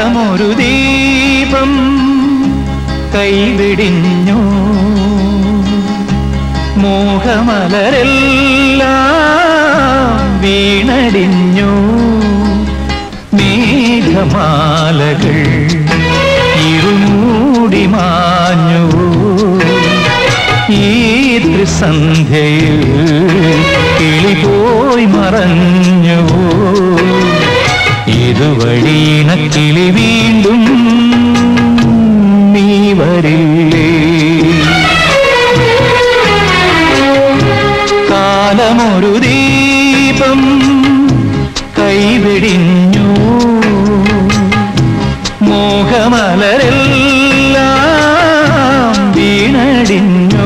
കാലമൊരു ദീപം കൈവിടിഞ്ഞു മോഹമലരെല്ലാം വീണടിഞ്ഞു മേഘമാലകൾ ഇരുമൂടി മാഞ്ഞു ഈ ത്രിസന്ധ്യയിൽ കിളി പോയി മറഞ്ഞു ഇതുവഴീണ കിളി വീണ്ടും നീ വരില്ലേ കാലമൊരു ദീപം കൈവിടിഞ്ഞു മോഹമലരെല്ലാം വീണടിഞ്ഞു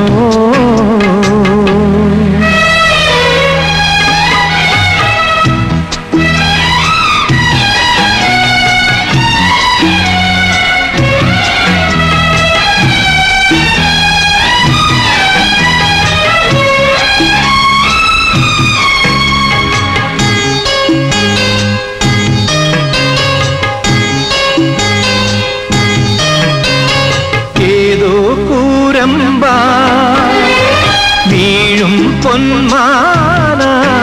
ഏതോ കൂരമ്പ വീഴും പൊന്മാല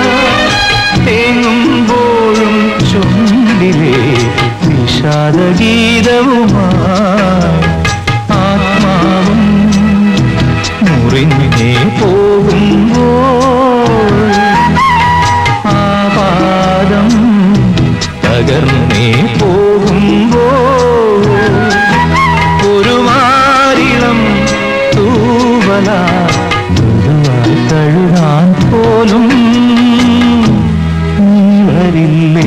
തേങ്ങുമ്പോഴും ചുണ്ടിലെ വിഷാദഗീതവുമായി ആത്മാവും മുറിഞ്ഞേ പോകുമ്പോൾ ആപാദം തകർന്നേ പോകുമ്പോൾ ഒരു മാരിളം തൂവല മൃദുവായി തഴുകാൻ പോലും നീ വരില്ലേ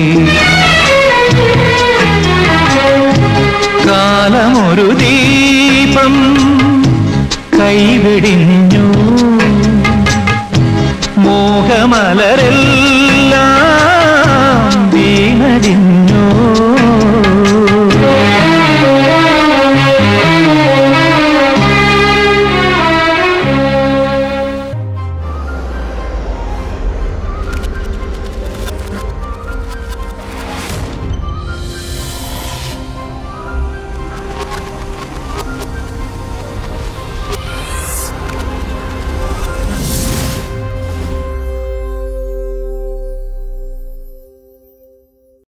കാലമൊരു ദീപം കൈവിടിഞ്ഞു മോഹമലരെല്ലാം